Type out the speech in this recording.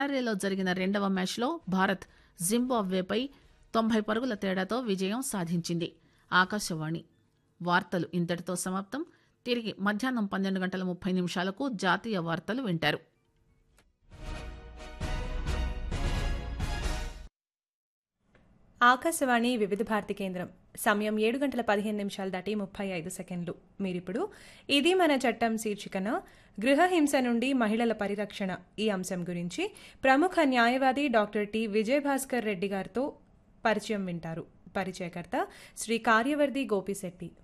హరారేలో జరిగిన రెండవ మ్యాచ్లో భారత్ జింబాబ్వేపై తొంభై పరుగుల తేడాతో విజయం సాధించింది ఆకాశవాణి వార్తలు ఇంతటితో సమాప్తం తిరిగి మధ్యాహ్నం పన్నెండు గంటల ముప్పై నిమిషాలకు జాతీయ వార్తలు వింటారు ఆకాశవాణి వివిధ భారతి కేంద్రం సమయం ఏడు గంటల పదిహేను నిమిషాలు దాటి ముప్పై ఐదు సెకండ్లు మీరిప్పుడు ఇది మన చట్టం శీర్షికన గృహహింస నుండి మహిళల పరిరక్షణ ఈ అంశం గురించి ప్రముఖ న్యాయవాది డాక్టర్ టి విజయభాస్కర్ రెడ్డి గారితో పరిచయం వింటారు పరిచయకర్త శ్రీ కార్యవర్ధి గోపిశెట్టి